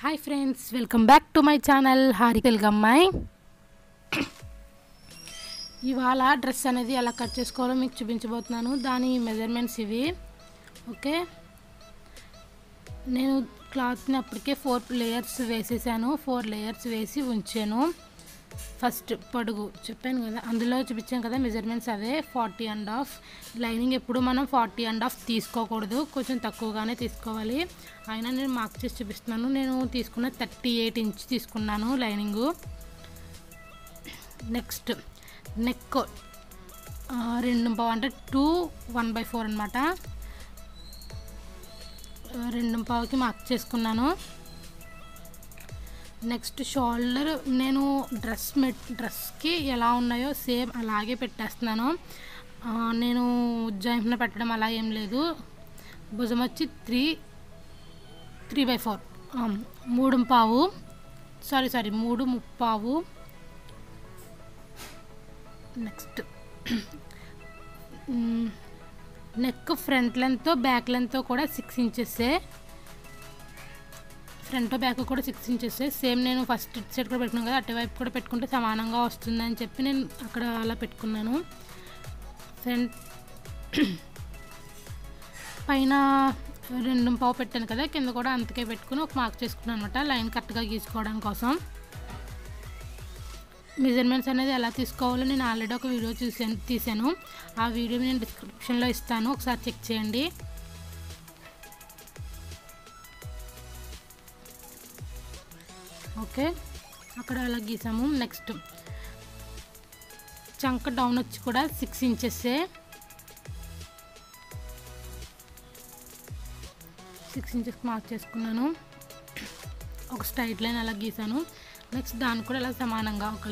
hi friends welcome back to my channel Hari తెలుగమ్మాయి ఇవాళ dress అనేది ఎలా కట్ చేసుకోవాలో మీకు చూపించబోతున్నాను దాని మెజర్మెంట్స్ ఇవి ఓకే నేను క్లాత్ని అప్పటికే ఫోర్ లేయర్స్ వేసేసాను ఫోర్ లేయర్స్ వేసి ఉంచాను ఫస్ట్ పొడుగు చెప్పాను కదా అందులో చూపించాను కదా మెజర్మెంట్స్ అవే ఫార్టీ అండ్ హాఫ్ లైనింగ్ ఎప్పుడు మనం ఫార్టీ అండ్ హాఫ్ తీసుకోకూడదు కొంచెం తక్కువగానే తీసుకోవాలి అయినా నేను మార్క్ చేసి చూపిస్తున్నాను నేను తీసుకున్న థర్టీ ఎయిట్ ఇంచ్ తీసుకున్నాను లైనింగు నెక్స్ట్ నెక్ రెండు పావు అంటే టూ వన్ బై ఫోర్ అనమాట రెండు పావుకి మార్క్ చేసుకున్నాను నెక్స్ట్ షోల్డర్ నేను డ్రెస్ మెట్ డ్రెస్కి ఎలా ఉన్నాయో సేమ్ అలాగే పెట్టేస్తున్నాను ఆ, నేను ఉజ్జాయింపున పెట్టడం అలా ఏం లేదు భుజం వచ్చి త్రీ త్రీ బై ఫోర్ మూడు పావు సారీ సారీ మూడు ముప్పావు next neck front length back length కూడా సిక్స్ ఇంచెస్సే ఫ్రంట్ బ్యాక్ కూడా సిక్స్ ఇంచెస్ సేమ్ నేను ఫస్ట్ సైడ్ కూడా పెట్టుకున్నాను కదా అటువైపు కూడా పెట్టుకుంటే సమానంగా వస్తుందని చెప్పి నేను అక్కడ అలా పెట్టుకున్నాను ఫ్రంట్ పైన రెండు పావు పెట్టాను కదా కింద కూడా అంతకే పెట్టుకుని ఒక మార్క్ చేసుకున్నాను అనమాట లైన్ కరెక్ట్గా గీసుకోవడం కోసం మెజర్మెంట్స్ అనేది ఎలా తీసుకోవాలో నేను ఆల్రెడీ ఒక వీడియో చూసాను తీసాను ఆ వీడియో నేను డిస్క్రిప్షన్లో ఇస్తాను ఒకసారి చెక్ చేయండి ఓకే అక్కడ అలా గీసాము నెక్స్ట్ చంక డౌన్ వచ్చి కూడా సిక్స్ ఇంచెస్సే సిక్స్ ఇంచెస్ మార్క్ చేసుకున్నాను ఒక స్ట్రైట్ లైన్ అలా గీసాను నెక్స్ట్ దాన్ని కూడా ఇలా సమానంగా ఒక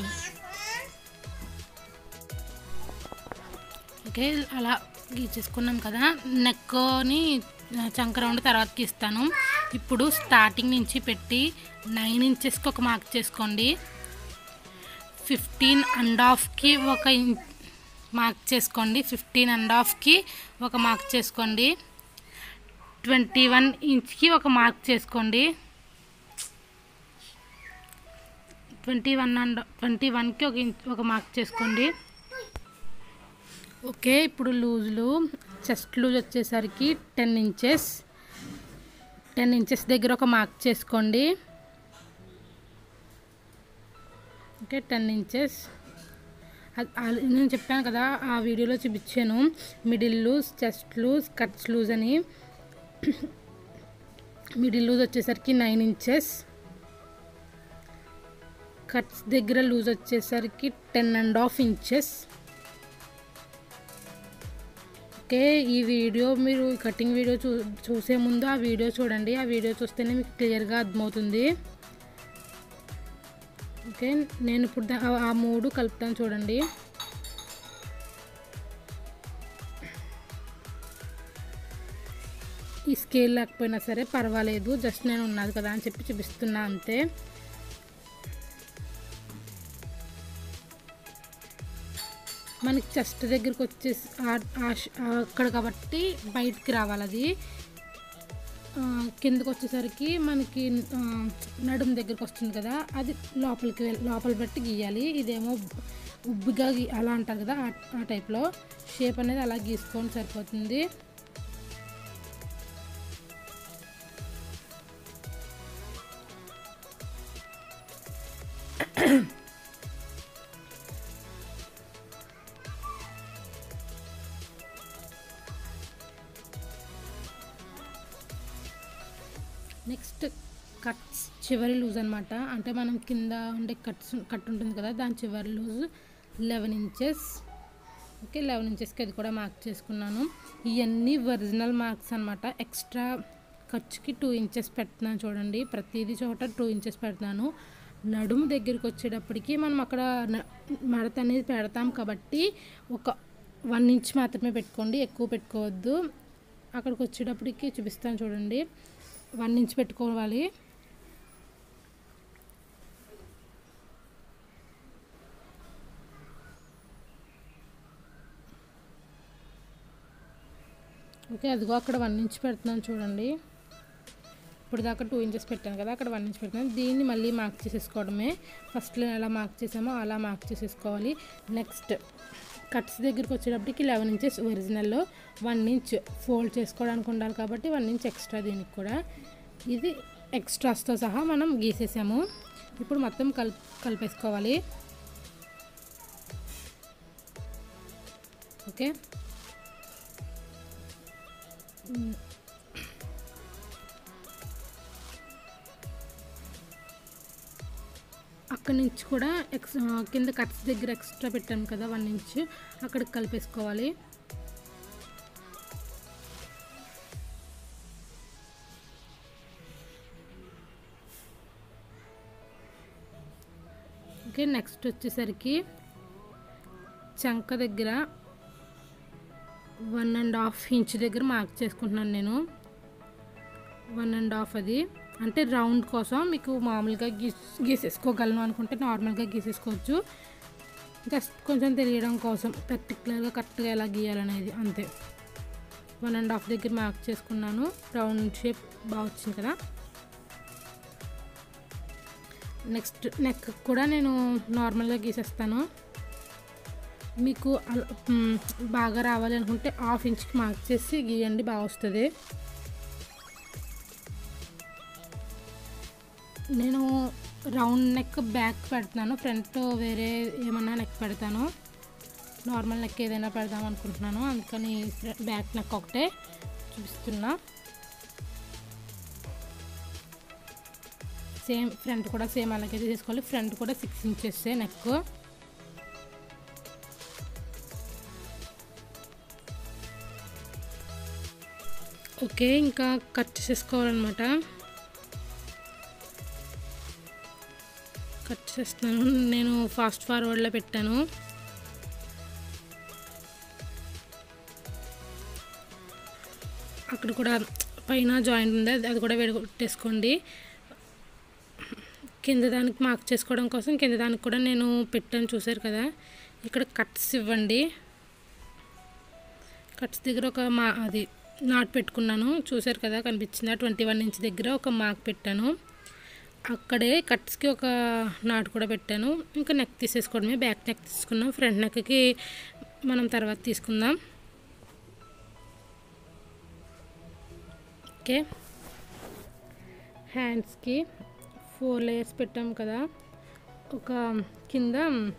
ఓకే అలా గీచేసుకున్నాం కదా నెక్ని చంక రౌండ్ తర్వాత గీస్తాను ఇప్పుడు స్టార్టింగ్ నుంచి పెట్టి నైన్ ఇంచెస్కి ఒక మార్క్ చేసుకోండి ఫిఫ్టీన్ అండ్ హాఫ్కి ఒక ఇం- మార్క్ చేసుకోండి ఫిఫ్టీన్ అండ్ హాఫ్కి ఒక మార్క్ చేసుకోండి ట్వంటీ వన్ ఇంచ్కి ఒక మార్క్ చేసుకోండి ట్వంటీ వన్ అండ్ ట్వంటీ వన్కి ఒక ఇంచ్ ఒక మార్క్ చేసుకోండి ఓకే ఇప్పుడు లూజులు చెస్ట్ లూజ్ వచ్చేసరికి టెన్ ఇంచెస్ టెన్ ఇంచెస్ దగ్గర ఒక మార్క్ చేసుకోండి ఓకే టెన్ ఇంచెస్ నేను చెప్పాను కదా ఆ వీడియోలో చూపించాను middle loose chest loose cuts loose అని మిడిల్ లూజ్ వచ్చేసరికి నైన్ ఇంచెస్ కట్స్ దగ్గర లూజ్ వచ్చేసరికి ten and half inches okay ఈ వీడియో మీరు కటింగ్ వీడియో చూ చూసే ముందు ఆ వీడియో చూడండి ఆ వీడియో చూస్తేనే మీకు క్లియర్గా అర్థమవుతుంది ఓకే నేను ఇప్పుడు దా- ఆ- ఆ మూడు కలుపుతాను చూడండి ఈ స్కేల్ లేకపోయినా సరే పర్వాలేదు జస్ట్ నేను ఉన్నది కదా అని చెప్పి చూపిస్తున్నా అంతే మనకి చెస్ట్ దగ్గరికి వచ్చేసి ఆ- ఆ ష్- ఆ అక్కడ కాబట్టి బయటికి రావాలి అది ఆ, కిందకి వచ్చేసరికి మనకి ఆ, నడుము దగ్గరికి వస్తుంది కదా అది లోపలికి వెళ్- లోపల పెట్టి గీయాలి ఇదేమో ఉబ్బిగా గీ అలా అంటారు కదా ఆ- ఆ టైప్లో షేప్ అనేది అలా గీసుకొని సరిపోతుంది నెక్స్ట్ కట్స్ చివరి లూజ్ అనమాట అంటే మనం కింద ఉండే కట్స్ కట్ ఉంటుంది కదా దాని చివరి loose eleven inches okay eleven ఇంచెస్కి అది కూడా మార్క్ చేసుకున్నాను ఇవన్నీ ఒరిజినల్ మార్క్స్ అనమాట ఎక్స్ట్రా ఖర్చుకి టూ ఇంచెస్ పెడుతున్నాను చూడండి ప్రతిదీ చోట టూ ఇంచెస్ పెడుతున్నాను నడుము దగ్గరికి వచ్చేటప్పటికి మనం అక్కడ న- మడత అనేది పెడతాం కాబట్టి ఒక వన్ ఇంచ్ మాత్రమే పెట్టుకోండి ఎక్కువ పెట్టుకోవద్దు అక్కడికి వచ్చేటప్పటికి చూపిస్తాను చూడండి వన్ ఇంచ్ పెట్టుకోవాలి ఓకే అదిగో అక్కడ వన్ ఇంచ్ పెడుతున్నాను చూడండి ఇప్పుడు దాకా టూ ఇంచెస్ పెట్టాను కదా అక్కడ వన్ ఇంచ్ పెట్టాను దీన్ని మళ్ళీ మార్క్ చేసేసుకోవడమే ఫస్ట్లో ఎలా మార్క్ చేసామో అలా మార్క్ చేసేసుకోవాలి నెక్స్ట్ కట్స్ దగ్గరికి వచ్చేటప్పటికి లెవెన్ ఇంచెస్ ఒరిజినల్లో వన్ ఇంచ్ ఫోల్డ్ చేసుకోవడానికి ఉండాలి కాబట్టి వన్ ఇంచ్ ఎక్స్ట్రా దీనికి కూడా ఇది ఎక్స్ట్రాస్తో సహా మనం గీసేసాము ఇప్పుడు మొత్తం కల్ కలిపేసుకోవాలి ఓకే అక్కడి నుంచి కూడా ఎక్స్ కింద కట్స్ దగ్గర ఎక్స్ట్రా పెట్టాను కదా వన్ ఇంచ్ అక్కడికి కలిపేసుకోవాలి ఓకే నెక్స్ట్ వచ్చేసరికి చంక దగ్గర వన్ అండ్ హాఫ్ ఇంచ్ దగ్గర మార్క్ చేసుకుంటున్నాను నేను వన్ అండ్ హాఫ్ అది అంటే రౌండ్ కోసం మీకు మామూలుగా గీస్ గీసేసుకోగలను అనుకుంటే నార్మల్గా గీసేసుకోవచ్చు జస్ట్ కొంచెం తెలియడం కోసం పర్టికులర్గా కరెక్ట్గా ఎలా గీయాలనేది అంతే వన్ అండ్ హాఫ్ దగ్గర మార్క్ చేసుకున్నాను రౌండ్ షేప్ బాగా వచ్చింది కదా నెక్స్ట్ నెక్ కూడా నేను నార్మల్గా గీసేస్తాను మీకు అల- మ్, బాగా రావాలి అనుకుంటే హాఫ్ ఇంచ్కి మార్క్ చేసి గీయండి బాగా వస్తుంది నేను రౌండ్ నెక్ బ్యాక్ పెడుతున్నాను ఫ్రంట్ వేరే ఏమన్నా నెక్ పెడతాను నార్మల్ నెక్ ఏదైనా పెడదాం అనుకుంటున్నాను అందుకని ఫ్ర- బ్యాక్ నెక్ ఒకటే చూపిస్తున్నా సేమ్ ఫ్రంట్ కూడా సేమ్ అలాగే తీసుకోవాలి ఫ్రంట్ కూడా సిక్స్ ఇంచెస్ నెక్ ఓకే ఇంకా కట్ చేసేసుకోవాలన్నమాట కట్ చేస్తున్నాను నేను ఫాస్ట్ ఫార్వర్డ్లో పెట్టాను అక్కడ కూడా పైన జాయింట్ ఉంది అది- అది కూడా విడగొట్టేసుకోండి కింద దానికి మార్క్ చేసుకోవడం కోసం కింద దానికి కూడా నేను పెట్టాను చూసారు కదా ఇక్కడ కట్స్ ఇవ్వండి కట్స్ దగ్గర ఒక మా అది నాట్ పెట్టుకున్నాను చూసారు కదా కనిపించిందా ట్వంటీ వన్ ఇంచ్ దగ్గర ఒక మార్క్ పెట్టాను అక్కడే కట్స్కి ఒక నాట్ కూడా పెట్టాను ఇంకా నెక్ తీసేసుకోవడమే బ్యాక్ నెక్ తీసుకున్నాం ఫ్రంట్ నెక్కి మనం తర్వాత తీసుకుందాం ఓకే హ్యాండ్స్కి ఫోర్ లేయర్స్ పెట్టాం కదా ఒక కింద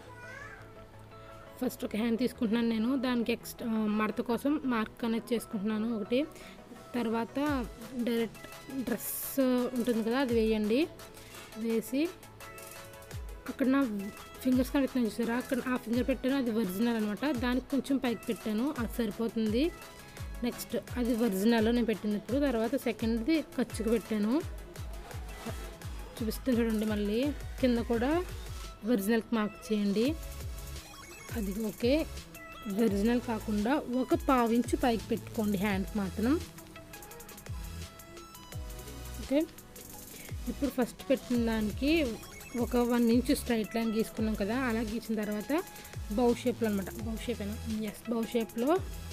ఫస్ట్ ఒక హ్యాండ్ తీసుకుంటున్నాను నేను దానికి ఎక్స్ట్రా మడత కోసం మార్క్ అనేది చేసుకుంటున్నాను ఒకటి తర్వాత డైరెక్ట్ డ్రెస్ ఉంటుంది కదా అది వేయండి వేసి అక్కడ నా ఫింగర్స్ కనిపిస్తున్నాయి చూసారా అక్కడ ఆ ఫింగర్ పెట్టాను అది ఒరిజినల్ అనమాట దానికి కొంచెం పైకి పెట్టాను అది సరిపోతుంది నెక్స్ట్ అది ఒరిజినల్ నేను పెట్టింది ఇప్పుడు తర్వాత సెకండ్ది ఖర్చుకు పెట్టాను చూపిస్తాను చూడండి మళ్ళీ కింద కూడా ఒరిజినల్కి మార్క్ చేయండి అది ఓకే ఒరిజినల్ కాకుండా ఒక పావించు పైకి పెట్టుకోండి హ్యాండ్కి మాత్రం ఓకే ఇప్పుడు ఫస్ట్ పెట్టిన దానికి ఒక వన్ ఇంచ్ స్ట్రైట్ లైన్ గీసుకున్నాం కదా అలా గీసిన తర్వాత బౌ షేప్లో అనమాట బౌ షేప్ అయినా ఎస్ బౌ షేప్లో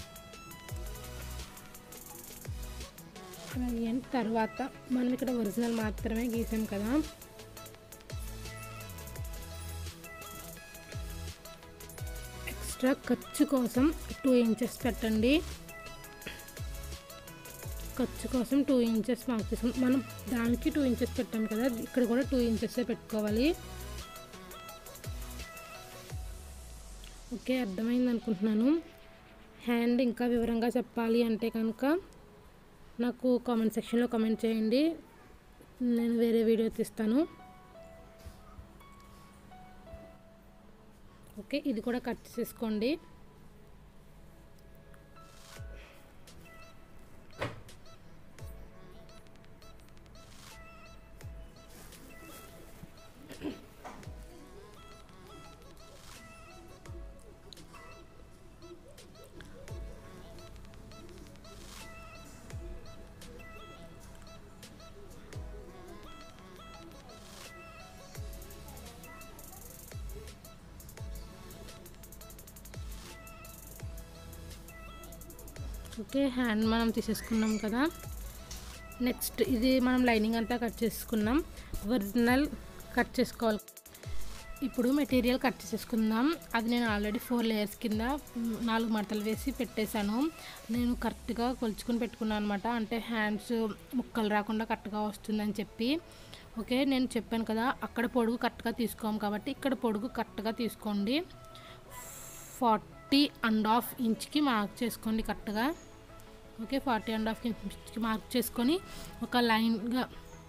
అలా గీయండి తర్వాత మనం ఇక్కడ ఒరిజినల్ మాత్రమే గీసాం కదా ఎక్స్ట్రా ఖర్చు కోసం టూ ఇంచెస్ పెట్టండి ఖర్చు కోసం టూ ఇంచెస్ మార్క్ చేసుకుని మనం దానికి టూ ఇంచెస్ పెట్టాం కదా ఇక్కడ కూడా టూ ఇంచెస్ పెట్టుకోవాలి ఓకే అర్థమైంది అనుకుంటున్నాను హ్యాండ్ ఇంకా వివరంగా చెప్పాలి అంటే కనుక నాకు కామెంట్ సెక్షన్లో కామెంట్ చేయండి నేను వేరే వీడియో తీస్తాను ఓకే ఇది కూడా కట్ చేసుకోండి ఓకే హ్యాండ్ మనం తీసేసుకున్నాం కదా నెక్స్ట్ ఇది మనం లైనింగ్ అంతా కట్ చేసుకున్నాం ఒరిజినల్ కట్ చేసుకోవాలి ఇప్పుడు మెటీరియల్ కట్ చేసేసుకుందాం అది నేను ఆల్రెడీ ఫోర్ లేయర్స్ కింద మ్, నాలుగు మడతలు వేసి పెట్టేశాను నేను కరెక్ట్గా కొలుచుకుని పెట్టుకున్నాను అనమాట అంటే హ్యాండ్స్ ముక్కలు రాకుండా కరెక్ట్గా వస్తుందని చెప్పి ఓకే నేను చెప్పాను కదా అక్కడ పొడుగు కరెక్ట్గా తీసుకోము కాబట్టి ఇక్కడ పొడుగు కరెక్ట్గా తీసుకోండి ఫార్టీ అండ్ హాఫ్ ఇంచ్కి మార్క్ చేసుకోండి కరెక్ట్గా ఓకే ఫార్టీ అండ్ హాఫ్ ఇంచ్కి మార్క్ చేసుకొని ఒక లైన్గా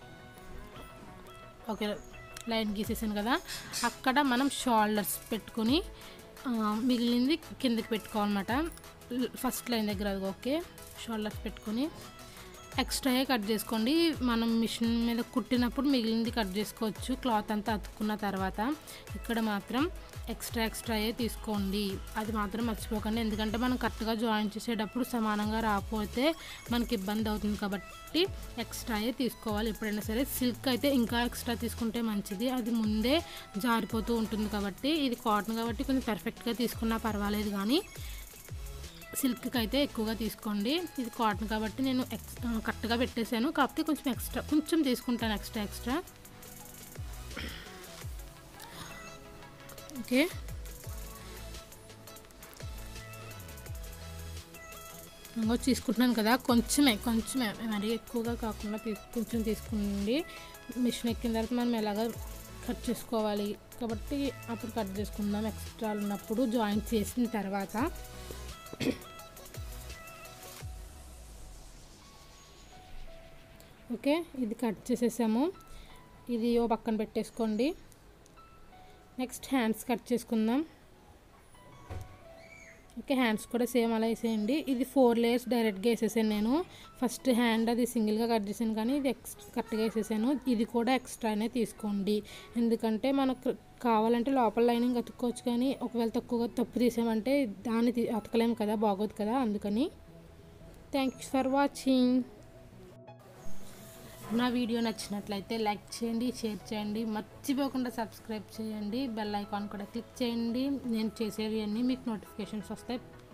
ఓకే లైన్ గీసేసాను కదా అక్కడ మనం షోల్డర్స్ పెట్టుకొని ఆ, మిగిలింది కిందకి పెట్టుకోవాలన్నమాట ఫస్ట్ లైన్ దగ్గర అది ఓకే షోల్డర్స్ పెట్టుకొని ఎక్స్ట్రాయే కట్ చేసుకోండి మనం మిషన్ మీద కుట్టినప్పుడు మిగిలింది కట్ చేసుకోవచ్చు క్లాత్ అంతా అతుక్కున్న తర్వాత ఇక్కడ మాత్రం ఎక్స్ట్రా ఎక్స్ట్రాయే తీసుకోండి అది మాత్రం మర్చిపోకండి ఎందుకంటే మనం కరెక్ట్గా జాయిన్ చేసేటప్పుడు సమానంగా రాకపోతే మనకి ఇబ్బంది అవుతుంది కాబట్టి ఎక్స్ట్రాయే తీసుకోవాలి ఎప్పుడైనా సరే సిల్క్ అయితే ఇంకా ఎక్స్ట్రా తీసుకుంటే మంచిది అది ముందే జారిపోతూ ఉంటుంది కాబట్టి ఇది కాటన్ కాబట్టి కొంచెం పర్ఫెక్ట్గా తీసుకున్నా పర్వాలేదు కానీ సిల్క్కి అయితే ఎక్కువగా తీసుకోండి ఇది కాటన్ కాబట్టి నేను ఎక్స్ కరెక్ట్గా పెట్టేశాను కాకపోతే కొంచెం ఎక్స్ట్రా కొంచెం తీసుకుంటాను ఎక్స్ట్రా ఎక్స్ట్రా ఓకే ఇంకో తీసుకుంటున్నాను కదా కొంచెమే కొంచెమే మరీ ఎక్కువగా కాకుండా తీసు కొంచెం తీసుకుండి మిషన్ ఎక్కిన తర్వాత మనం ఎలాగ కట్ చేసుకోవాలి కాబట్టి అప్పుడు కట్ చేసుకుందాం ఎక్స్ట్రా ఉన్నప్పుడు జాయింట్ చేసిన తర్వాత ఓకే ఇది కట్ చేసేసాము ఇది ఓ పక్కన పెట్టేసుకోండి నెక్స్ట్ హ్యాండ్స్ కట్ చేసుకుందాం ఓకే హ్యాండ్స్ కూడా సేమ్ అలా వేసేయండి ఇది ఫోర్ లేయర్స్ డైరెక్ట్గా వేసేసాను నేను ఫస్ట్ హ్యాండ్ అది సింగిల్గా కట్ చేశాను కానీ ఇది ఎక్స్ కరెక్ట్గా వేసేసాను ఇది కూడా ఎక్స్ట్రానే తీసుకోండి ఎందుకంటే మనకు కావాలంటే లోపల లైనింగ్ అతుక్కోవచ్చు కానీ ఒకవేళ తక్కువగా తప్పు తీసామంటే దాన్ని తీ- అతకలేము కదా బాగోదు కదా అందుకని థ్యాంక్స్ ఫర్ వాచింగ్ నా వీడియో నచ్చినట్లయితే లైక్ చేయండి షేర్ చేయండి మర్చిపోకుండా సబ్స్క్రైబ్ చేయండి బెల్ ఐకాన్ కూడా క్లిక్ చేయండి నేను చేసేవి అన్నీ మీకు నోటిఫికేషన్స్ వస్తాయి